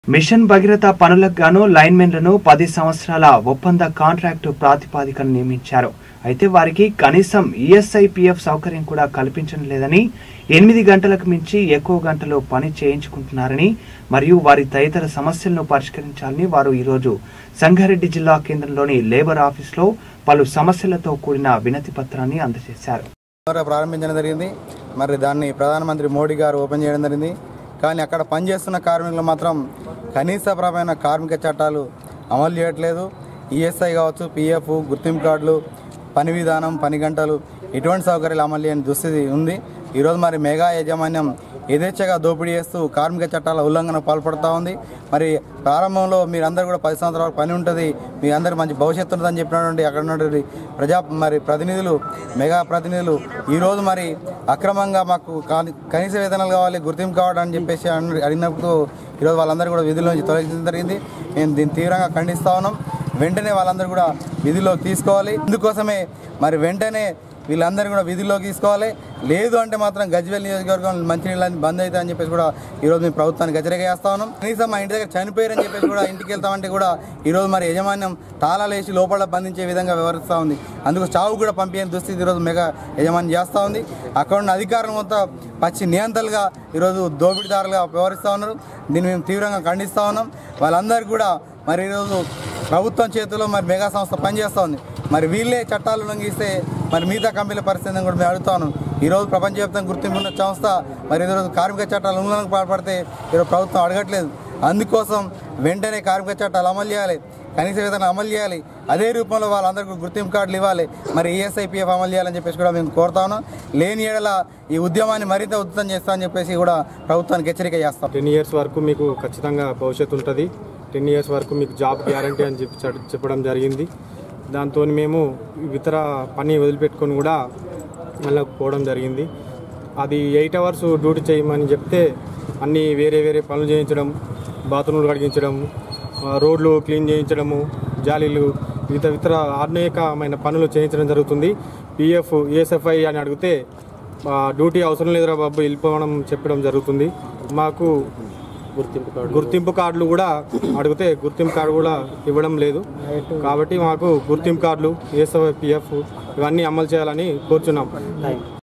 machine Bhagiratha పనులకు గాను లైన్మెన్లను పది సంవత్సరాల ఒప్పంద కాంట్రాక్టు ప్రాతిపాదికన నియమించారు అయితే వారికి కనీసం ఈఎస్ఐపిఎఫ్ సౌకర్యం కూడా కల్పించడం లేదని ఎనిమిది గంటలకు మించి ఎక్కువ గంటలు పని చేయించుకుంటున్నారని మరియు వారి తదితర సమస్యలను పరిష్కరించాలని వారు ఈరోజు సంగారెడ్డి జిల్లా కేంద్రంలోని లేబర్ ఆఫీసులో పలు సమస్యలతో కూడిన వినతి పత్రాన్ని అందజేశారు ద్వారా ప్రారంభించడం జరిగింది మరి దాన్ని ప్రధానమంత్రి మోడీ గారు ఓపెన్ చేయడం జరిగింది కానీ అక్కడ పనిచేస్తున్న కార్మికులు మాత్రం కనీసపరమైన కార్మిక చట్టాలు అమలు చేయట్లేదు ఈఎస్ఐ కావచ్చు పిఎఫ్ గుర్తింపు కార్డులు పని విధానం పని గంటలు ఎటువంటి సౌకర్యాలు అమలు చేయని దుస్థితి ఉంది ఈరోజు మరి మెగా యాజమాన్యం యథేచ్ఛగా దోపిడీ చేస్తూ కార్మిక చట్టాల ఉల్లంఘన పాల్పడుతూ ఉంది మరి ప్రారంభంలో మీరందరూ కూడా పది సంవత్సరాల పని ఉంటుంది మీ అందరికి మంచి భవిష్యత్తు ఉంటుందని చెప్పినటువంటి అక్కడ ఉన్నటువంటి ప్రజా మరి ప్రతినిధులు మెగా ప్రతినిధులు ఈరోజు మరి అక్రమంగా మాకు కాని- కనీస వేతనాలు కావాలి గుర్తింపు కావాలని చెప్పేసి అన్న- అడిగినప్పుడు ఈరోజు వాళ్ళందరూ కూడా విధుల నుంచి తొలగించడం జరిగింది మేము దీన్ని తీవ్రంగా ఖండిస్తా ఉన్నాం వెంటనే వాళ్ళందరూ కూడా విధుల్లోకి తీసుకోవాలి ఇందుకోసమే మరి వెంటనే వీళ్ళందరినీ కూడా విధుల్లోకి తీసుకోవాలి లేదు అంటే మాత్రం గజ్వేల్ నియోజకవర్గం మంచినీళ్ళు బంద్ అవుతాయి అని చెప్పేసి కూడా ఈరోజు మేము ప్రభుత్వానికి వ్యతిరేక చేస్తా ఉన్నాం కనీసం మా ఇంటి దగ్గర చనిపోయారని చెప్పేసి కూడా ఇంటికి వెళ్తామంటే కూడా ఈరోజు మరి యజమాన్యం తాళాలు వేసి లోపల బంధించే విధంగా వ్యవహరిస్తూ ఉంది అందుకు చావు కూడా పంపించే దుస్థితి ఈరోజు మెగా యజమాని చేస్తూ ఉంది అక్కడ ఉన్న అధికారులు మొత్తం పచ్చి నియంతలుగా ఈరోజు దోపిడీదారులుగా వ్యవహరిస్తూ ఉన్నారు దీన్ని మేము తీవ్రంగా ఖండిస్తూ ఉన్నాం వాళ్ళందరికీ కూడా మరి ఈరోజు ప్రభుత్వం చేతిలో మరి మెగా సంస్థ పనిచేస్తూ ఉంది మరి వీళ్ళే చట్టాలు ఉల్లంఘిస్తే మరి మిగతా కంపెనీల పరిస్థితిని కూడా మేము అడుగుతాను ఈరోజు ప్రపంచవ్యాప్తంగా గుర్తింపు ఉన్న సంస్థ మరి ఈరోజు కార్మిక చట్టాలు ఉల్లంఘనకు పాల్పడితే ఈరోజు ప్రభుత్వం అడగట్లేదు అందుకోసం వెంటనే కార్మిక చట్టాలు అమలు చేయాలి కనీస వేతనం అమలు చేయాలి అదే రూపంలో వాళ్ళందరికీ గుర్తింపు కార్డులు ఇవ్వాలి మరి ఈఎస్ఐపిఎఫ్ అమలు చేయాలని చెప్పేసి కూడా మేము కోరుతా ఉన్నాం లేని ఏడల ఈ ఉద్యమాన్ని మరింత ఉద్ధృతం చేస్తామని చెప్పేసి కూడా ప్రభుత్వానికి హెచ్చరిక చేస్తాం టెన్ ఇయర్స్ వరకు మీకు ఖచ్చితంగా భవిష్యత్తు ఉంటుంది టెన్ ఇయర్స్ వరకు మీకు జాబ్ గ్యారంటీ అని చెప్పి చెప్- చెప్పడం జరిగింది దాంతో మేము ఇతర పని వదిలిపెట్టుకొని కూడా మళ్ళీ పోవడం జరిగింది అది ఎయిట్ అవర్స్ డ్యూటీ చేయమని చెప్తే అన్నీ వేరే వేరే పనులు చేయించడం బాత్రూమ్లు కడిగించడం ఆ, రోడ్లు క్లీన్ చేయించడము జాలీలు ఇతర ఇతర అనేకమైన పనులు చేయించడం జరుగుతుంది పిఎఫ్ ఏఎస్ఎఫ్ఐ అని అడిగితే ఆ, డ్యూటీ అవసరం లేదురా బాబు వెళ్ళిపోవడం చెప్పడం జరుగుతుంది మాకు గుర్తింపు కార్డు గుర్తింపు కార్డులు కూడా అడిగితే గుర్తింపు కార్డు కూడా ఇవ్వడం లేదు కాబట్టి మాకు గుర్తింపు కార్డులు ఏఎస్ఎఫ్ పిఎఫ్ ఇవన్నీ అమలు చేయాలని కోరుచున్నాం